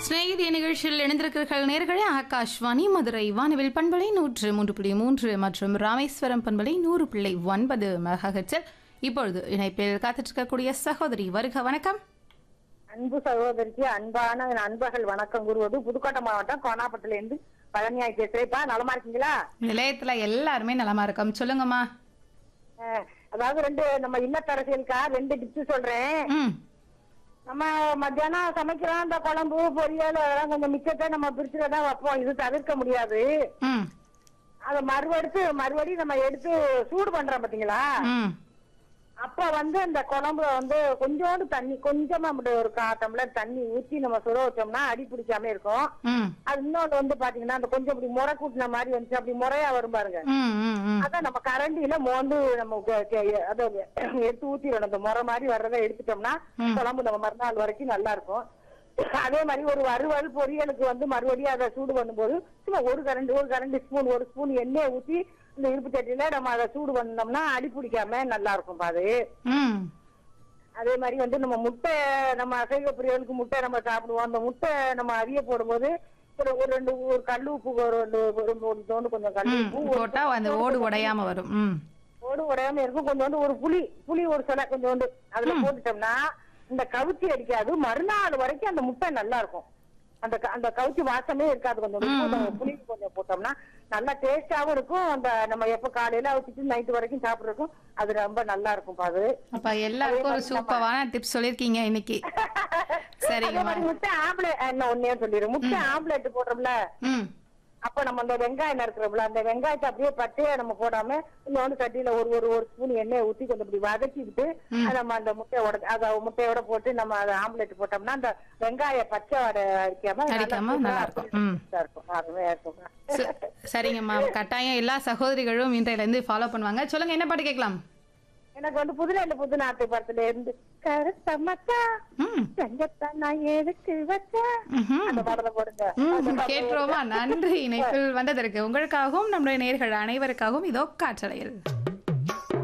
சிநேகிதிய நிகழ்ச்சியில் இணைந்திருக்கிறீர்கள் நேர்களே ஆகாஷ்வாணி மதுரை வானவில் பண்பலை நூற்று மூன்று புள்ளி மூன்று மற்றும் ராமேஸ்வரம் பண்பலை நூறு புள்ளி ஒன்பது மெகாஹெட்ஸில் இப்பொழுது இணைப்பில் காத்துட்ருக்கக்கூடிய சகோதரி வருக வணக்கம் அன்பு சகோதரிக்கு அன்பான நண்பர்கள் வணக்கம் கூறுவது புதுக்கோட்டை மாவட்டம் கோனாப்பட்டில இருந்து பழனியாய் பேசுறேன்ப்பா நலமா இருக்கீங்களா நிலையத்துல எல்லாருமே நலமா இருக்கோம் சொல்லுங்கம்மா அஹ், அதாவது ரெண்டு நம்ம இல்லத்தரசியலுக்கா ரெண்டு டிப்ஸ் சொல்றேன் ம் நம்ம மத்தியானம் சமைக்கிறோம் அந்த குழம்பு பொரியல் அதெல்லாம் கொஞ்சம் மிச்சத்தை நம்ம பிரிச்சுட்டு தான் வைப்போம் இது தவிர்க்க முடியாது ம் அதை மறுவெடுத்து மறுபடியும் நம்ம எடுத்து சூடு பண்றோம் பாத்தீங்களா ம் அப்ப வந்து அந்த குழம்புல வந்து கொஞ்சோண்டு தண்ணி கொஞ்சமா மட்டும் ஒரு கா டம்ளர் தண்ணி ஊத்தி நம்ம சுட வச்சோம்னா அடி பிடிக்காம இருக்கும் ம் அது இன்னொன்று வந்து பாத்தீங்கன்னா அந்த கொஞ்சம் இப்படி முறை கூட்டின மாதிரி வந்துச்சு அப்படி முறையா வரும் பாருங்க ம் ம் ம் அதான் நம்ம கரண்டியில மோந்து நம்ம கே- கே- அதை எடுத்து ஊத்திடணும் அந்த முறை மாதிரி வர்றதை எடுத்துட்டோம்னா குழம்பு நம்ம மறுநாள் வரைக்கும் நல்லா இருக்கும் அதே மாதிரி ஒரு வறுவல் பொரியலுக்கு வந்து மறுபடியும் அதை சூடு பண்ணும்போது சும்மா ஒரு கரண்டி ஒரு கரண்டி ஸ்பூன் ஒரு ஸ்பூன் எண்ணெயை ஊத்தி இந்த இருப்பு சட்டியில நம்ம அதை சூடு பண்ணோம்னா அடி பிடிக்காம நல்லா இருக்கும் அது ம் அதே மாதிரி வந்து நம்ம முட்டை நம்ம அசைவ பிரியர்களுக்கு முட்டை நம்ம சாப்பிடுவோம் அந்த முட்டை நம்ம அவிய போடும்போது ஒரு ஒரு ரெண்டு ஒரு கல் உப்பு ஒரு ரெண்டு ஒரு ஒரு தோண்டு கொஞ்சம் கல் ம் உப்பு ஒரு போட்டா அந்த ஓடு உடையாம வரும் ம் ஓடு உடையாம இருக்கும் கொஞ்சோண்டு ஒரு புளி புளி ஒரு சில கொஞ்சோண்டு அதுல போட்டுட்டோம்னா இந்த கவுச்சி அடிக்காது மறுநாள் வரைக்கும் அந்த முட்டை நல்லா இருக்கும் அந்த க- அந்த கவுச்சி வாசமே இருக்காது கொஞ்சம் உப்பு கொஞ்சம் புளி கொஞ்சம் போட்டோம்னா நல்லா டேஸ்டாவும் இருக்கும் அந்த நம்ம எப்ப காலையில வச்சுட்டு நைட்டு வரைக்கும் சாப்பிடுறதுக்கும் அது ரொம்ப நல்லா இருக்கும் அது அப்ப எல்லாருக்கும் ஒரு சூப்பரான டிப்ஸ் சொல்லியிருக்கீங்க இன்னைக்கு அதே சரிங்கம்மா மாதிரி முட்டை ஆம்லேட் என்ன ஒன்னே சொல்லிடுறேன் முட்டை ஆம்லேட் போடுறோம்ல ம் அப்ப நம்ம அந்த வெங்காயம் இருக்கிறோம்ல அந்த வெங்காயத்தை அப்படியே பட்டையா நம்ம போடாம இன்னொன்னு சட்டியில ஒரு ஒரு ஒரு ஸ்பூன் எண்ணெயை ஊத்தி கொஞ்சம் இப்படி வதக்கிட்டு அதை நம்ம அந்த முட்டையோட அத முட்டையோட போட்டு நம்ம அதை ஆம்லெட் போட்டோம்னா அந்த வெங்காய பச்சை வடை அடிக்காம அடிக்காம நல்லா இருக்கும். ம். நல்லா இருக்கும் அருமையா இருக்கும் ச- சரிங்கம்மா கட்டாயம் எல்லா சகோதரிகளும் இன்றையில இருந்து ஃபாலோ பண்ணுவாங்க சொல்லுங்க என்ன பாட்டு கேட்கலாம் எனக்கு வந்து புதுநெல்லு புது நாட்டு படத்துல இருந்து கருத்த மச்சா ம் செஞ்சத்தான் நான் எதுக்கு வச்சேன் ம்ஹும். அந்த பாடலை போடுங்க ம், கேட்டுருவோமா நன்றி இணைப்பில் வந்ததற்கு உங்களுக்காகவும் நம்முடைய நேர்கள் அனைவருக்காகவும் இதோ காற்றலையில்